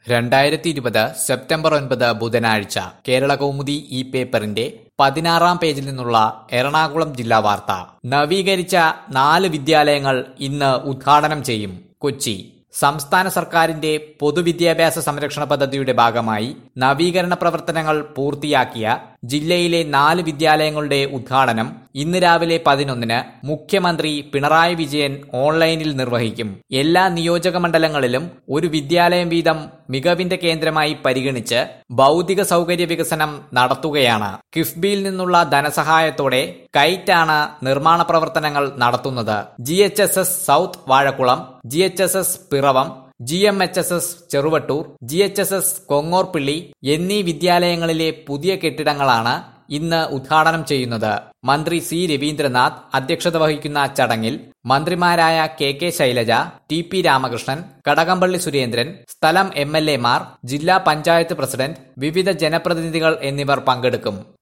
രണ്ടായിരത്തി ഇരുപത് സെപ്റ്റംബർ ഒൻപത് ബുധനാഴ്ച കേരള കൗമുദി ഈ പേപ്പറിന്റെ പതിനാറാം പേജിൽ നിന്നുള്ള എറണാകുളം ജില്ലാ വാർത്ത നവീകരിച്ച നാല് വിദ്യാലയങ്ങൾ ഇന്ന് ഉദ്ഘാടനം ചെയ്യും കൊച്ചി സംസ്ഥാന സർക്കാരിന്റെ പൊതുവിദ്യാഭ്യാസ സംരക്ഷണ പദ്ധതിയുടെ ഭാഗമായി നവീകരണ പ്രവർത്തനങ്ങൾ പൂർത്തിയാക്കിയ ജില്ലയിലെ നാല് വിദ്യാലയങ്ങളുടെ ഉദ്ഘാടനം ഇന്ന് രാവിലെ പതിനൊന്നിന് മുഖ്യമന്ത്രി പിണറായി വിജയൻ ഓൺലൈനിൽ നിർവഹിക്കും എല്ലാ നിയോജക മണ്ഡലങ്ങളിലും ഒരു വിദ്യാലയം വീതം മികവിന്റെ കേന്ദ്രമായി പരിഗണിച്ച് ഭൗതിക സൗകര്യ വികസനം നടത്തുകയാണ് കിഫ്ബിയിൽ നിന്നുള്ള ധനസഹായത്തോടെ കൈറ്റാണ് നിർമ്മാണ പ്രവർത്തനങ്ങൾ നടത്തുന്നത് G H S S south Vazhakulam G H S S Piravom G M H S S Cheruvattoor G H S S Kongorpilly എന്നീ വിദ്യാലയങ്ങളിലെ പുതിയ കെട്ടിടങ്ങളാണ് ഇന്ന് ഉദ്ഘാടനം ചെയ്യുന്നത് മന്ത്രി സി രവീന്ദ്രനാഥ് അധ്യക്ഷത വഹിക്കുന്ന ചടങ്ങിൽ മന്ത്രിമാരായ K K Shailaja T P Ramakrishnan Kadakampally Surendran സ്ഥലം എം എൽ എമാർ ജില്ലാ പഞ്ചായത്ത് പ്രസിഡന്റ് വിവിധ ജനപ്രതിനിധികൾ എന്നിവർ പങ്കെടുക്കും